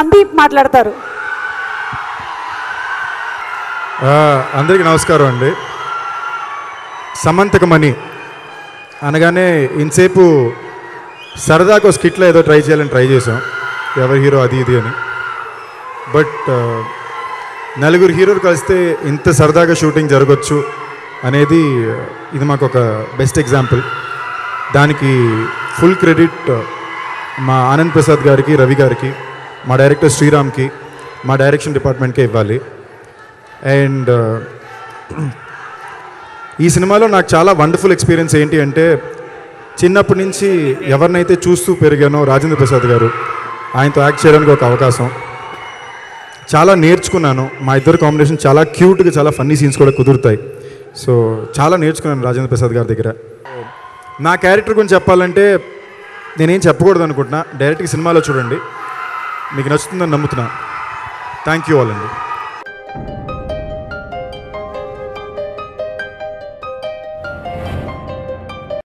సందీప్ మాట్లాడతారు ఆ, అందరికీ నమస్కారం అండి సమంతకమణి అనగానే ఇంతసేపు సరదాకు ఒక స్కిట్లో ఏదో ట్రై చేయాలని ట్రై చేసాం ఎవరి హీరో అది ఇది అని బట్ ఆ, నలుగురు హీరోలు కలిస్తే ఇంత సరదాగా షూటింగ్ జరగచ్చు అనేది ఆ, ఇది మాకు ఒక బెస్ట్ ఎగ్జాంపుల్ దానికి ఫుల్ క్రెడిట్ మా ఆనంద్ ప్రసాద్ గారికి రవి గారికి మా డైరెక్టర్ శ్రీరామ్కి మా డైరెక్షన్ డిపార్ట్మెంట్కే ఇవ్వాలి అండ్ ఈ సినిమాలో నాకు చాలా వండర్ఫుల్ ఎక్స్పీరియన్స్ ఏంటి అంటే చిన్నప్పటి నుంచి ఎవరినైతే చూస్తూ పెరిగానో రాజేంద్ర ప్రసాద్ గారు ఆయనతో యాక్ట్ చేయడానికి ఒక అవకాశం చాలా నేర్చుకున్నాను మా ఇద్దరు కాంబినేషన్ చాలా క్యూట్గా చాలా ఫన్నీ సీన్స్ కూడా కుదురుతాయి సో చాలా నేర్చుకున్నాను రాజేంద్ర ప్రసాద్ గారి దగ్గర నా క్యారెక్టర్ గురించి చెప్పాలంటే నేనేం చెప్పకూడదు అనుకుంటున్నా డైరెక్ట్గా సినిమాలో చూడండి మీకు నచ్చుతుందని నమ్ముతున్నా థ్యాంక్ యూ ఆల్ అండి